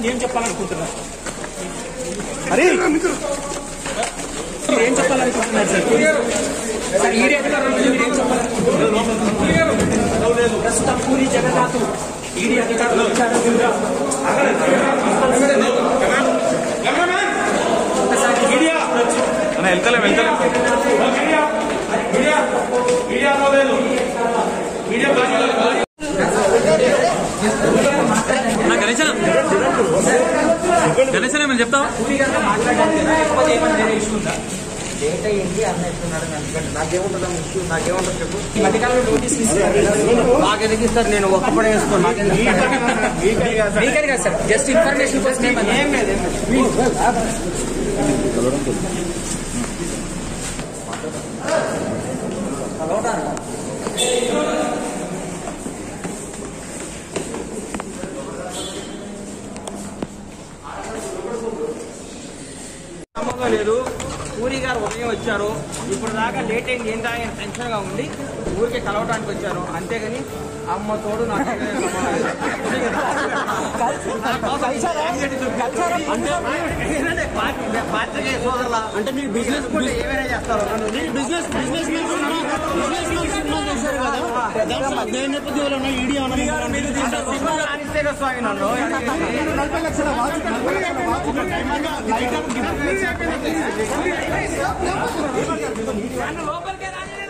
ముందు ఏం చెప్పాలనుకుంటున్నారు అరే మీరు ఏం చెప్పాలనుకుంటున్నారు సార్ సార్ ఈ అధికారుల మీద మీరు ఏం చెప్పాలనుకుంటున్నారు ప్రస్తుతం పూరి జగన్నాథ్ ఈడీ అధికారులు వచ్చారు ఒకసారి మీడియా అన్న వెళ్తలే వెళ్తలే నా గణేశన గణేశన ఏమైనా చెప్తావా పూరి గారితో మాట్లాడడానికి లేకపోతే ఏమైనా వేరే ఇష్యూ ఉందా డేటా ఏంటి అన్నట్టున్నాడు ఎందుకంటే నాకేముంటుంది ఆ ఇష్యూ నాకేముంటుంది చెప్పు ఈ మధ్యకాలంలో నోటీస్ ఇస్తారు నాకెందుకు ఇస్తారు నేను ఒక్క పడే వేసుకోను నాకెందుకు మీకని కాదు సార్ జస్ట్ ఇన్ఫర్మేషన్ కోసం ఏమన్నా ఏం లేదు ఏం లేదు నమ్మకం లేదు పూరి గారు ఉదయం వచ్చారు ఇప్పుడు దాకా లేట్ అయింది ఏంటా ఆయన టెన్షన్ గా ఉండి ఊరికే కలవడానికి వచ్చారు అంతేగాని అమ్మ తోడు నాకు ఏదైనా సంబంధం లేదు. అంటే ఏంటంటే పార్టీ- పార్టీకి సోదరులా అంటే మీరు బిజినెస్ ఏమైనా చేస్తారు బిజినెస్ బిజినెస్ స్వామి నన్ను లోపలికే రాని